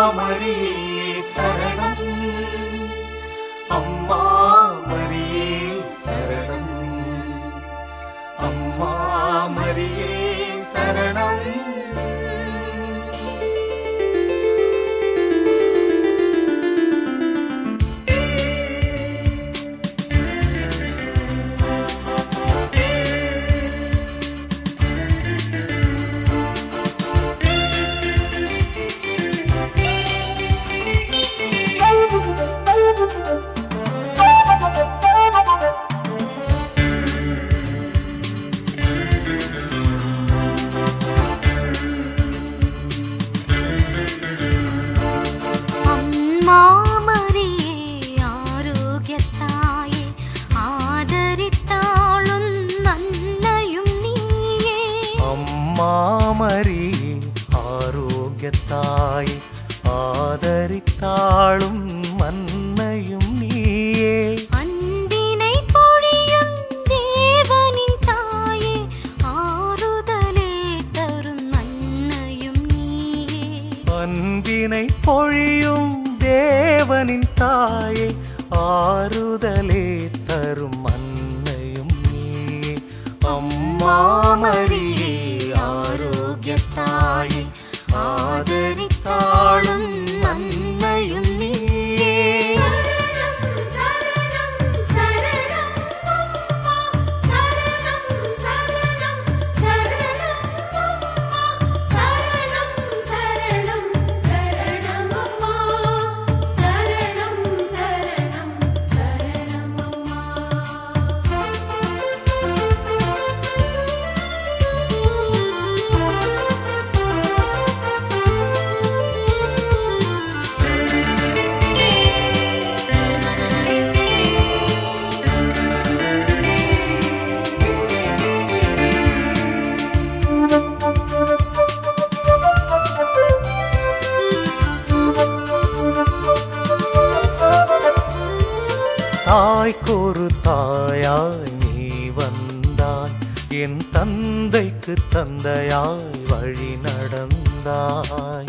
மரியே சரணம் அம்மா மரியே சரணம் அம்மா மரியே சரணம் அம்மா மரியே ஆரோக்கியத்தாயே ஆதரித்தாளும் நன்னையும் நீயே அம்மா மரியே ஆரோக்கியத்தாய் ஆதரித்தாளும் மன்னையும் நீயே அன்பினை பொழியும் தேவனின் தாயே ஆறுதலே தரும் நன்னையும் நீயே அன்பினை பொழியும் தேவனின் தாயே ஆறுதலே தரும் மன்னையும் நீயே அம்மா மரியே ஆரோக்கியத்தாயே ஆதரித்தாளும் நன்மையும் நீயே தாய்க்கொரு தாயாய் நீ வந்தாய் என் தந்தைக்கு தந்தையாய் வழி நடந்தாய்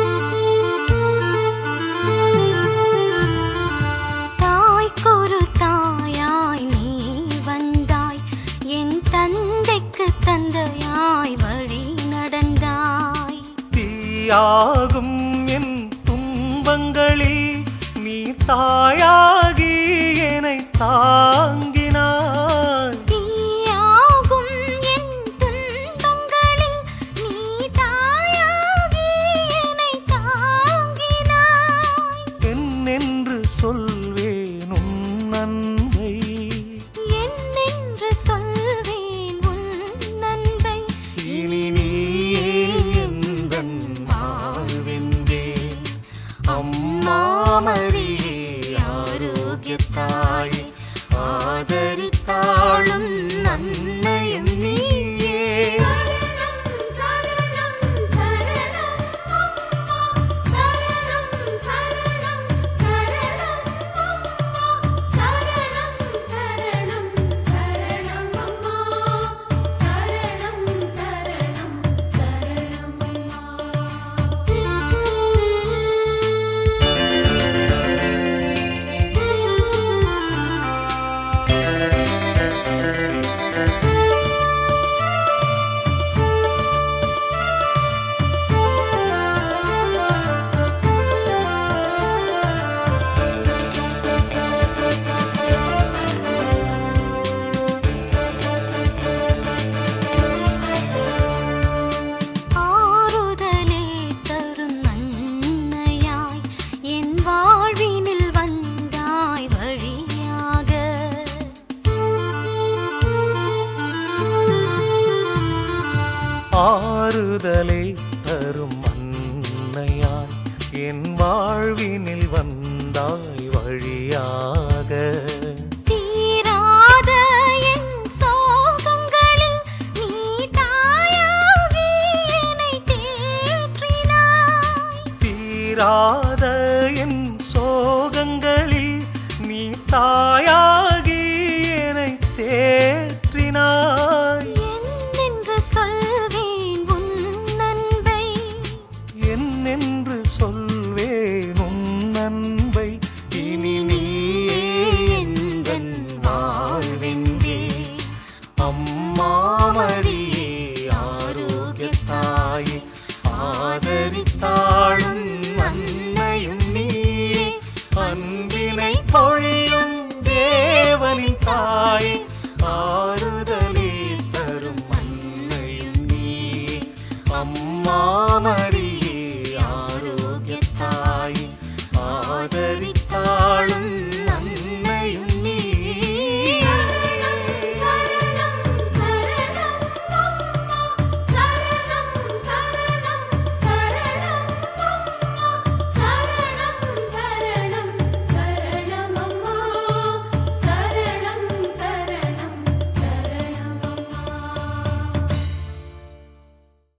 தாய்க்கொரு தாயாய் நீ வந்தாய் என் தந்தைக்கு தந்தையாய் வழி நடந்தாய் தீயாகும் என் துன்பங்களில் நீ தாயாகி என்னை தாங்கினாய் தீயாகும் என் துன்பங்களில் நீ தாயாகி என்னை தாங்கினாய் என்னென்று சொல்வேன் உன் அன்பை என்னென்று சொல்வேன் உன் நன்மை இனி நீயே எந்தன் வாழ்வென்றேன் அம்மா மரியே ஆரோக்கியத்தாயே ஆதரித்தாளும் நன்மையும் நீயே ஆறுதலே தரும் நன்மையாய் என் வாழ்வினில் வந்தாய் வழியாக ஆறுதலே தரும் அன்னையாய் என் வாழ்வினில் வந்தாய் வழியாக தீராத என் சோகங்களில் நீ தாயாகி என்னை தேற்றினாய் தீராத என் சோகங்களில் நீ தாயாகி என்னை தேற்றினாய் என்னென்று சொல்வேன் உன் அன்பை என்னென்று சொல்வே அம்மா